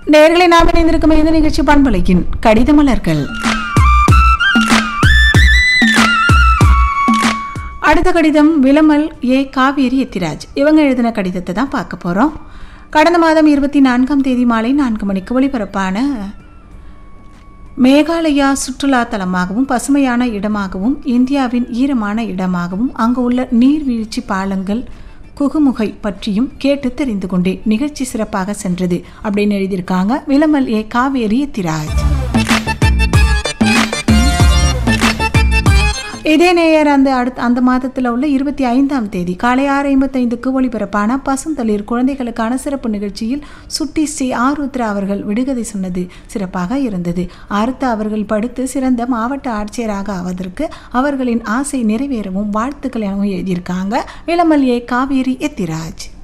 நேர்களை நாம் இணைந்திருக்கும் இந்த நிகழ்ச்சி பண்பலையின் கடித மலர்கள் அடுத்த கடிதம் விலமல் ஏ காவேரி எத்திராஜ் இவங்க எழுதின கடிதத்தை தான் பார்க்க போகிறோம் கடந்த மாதம் இருபத்தி நான்காம் தேதி மாலை நான்கு மணிக்கு ஒளிபரப்பான மேகாலயா சுற்றுலா தலமாகவும் பசுமையான இடமாகவும் இந்தியாவின் ஈரமான இடமாகவும் அங்கு உள்ள நீர்வீழ்ச்சி பாலங்கள் குகுமுகை பற்றியும் கேட்டு தெரிந்து கொண்டேன் நிகழ்ச்சி சிறப்பாக சென்றது அப்படின்னு எழுதியிருக்காங்க விலமல் ஏ காவேரி எத்திராஜ் இதே நேயர் அந்த அடுத்த அந்த மாதத்தில் உள்ள இருபத்தி ஐந்தாம் தேதி காலை ஆறு ஐம்பத்தைந்துக்கு ஒளிபரப்பான பசுந்தளிர் குழந்தைகளுக்கான சிறப்பு நிகழ்ச்சியில் சுட்டி ஸ்ரீ ஆருத்ரா அவர்கள் விடுகதை சொன்னது சிறப்பாக இருந்தது ஆருத்ரா அவர்கள் படுத்து சிறந்த மாவட்ட ஆட்சியராக ஆவதற்கு அவர்களின் ஆசை நிறைவேறவும் வாழ்த்துக்கள் எனவும் எழுதியிருக்காங்க விளமல் ஏ காவேரி எத்திராஜ்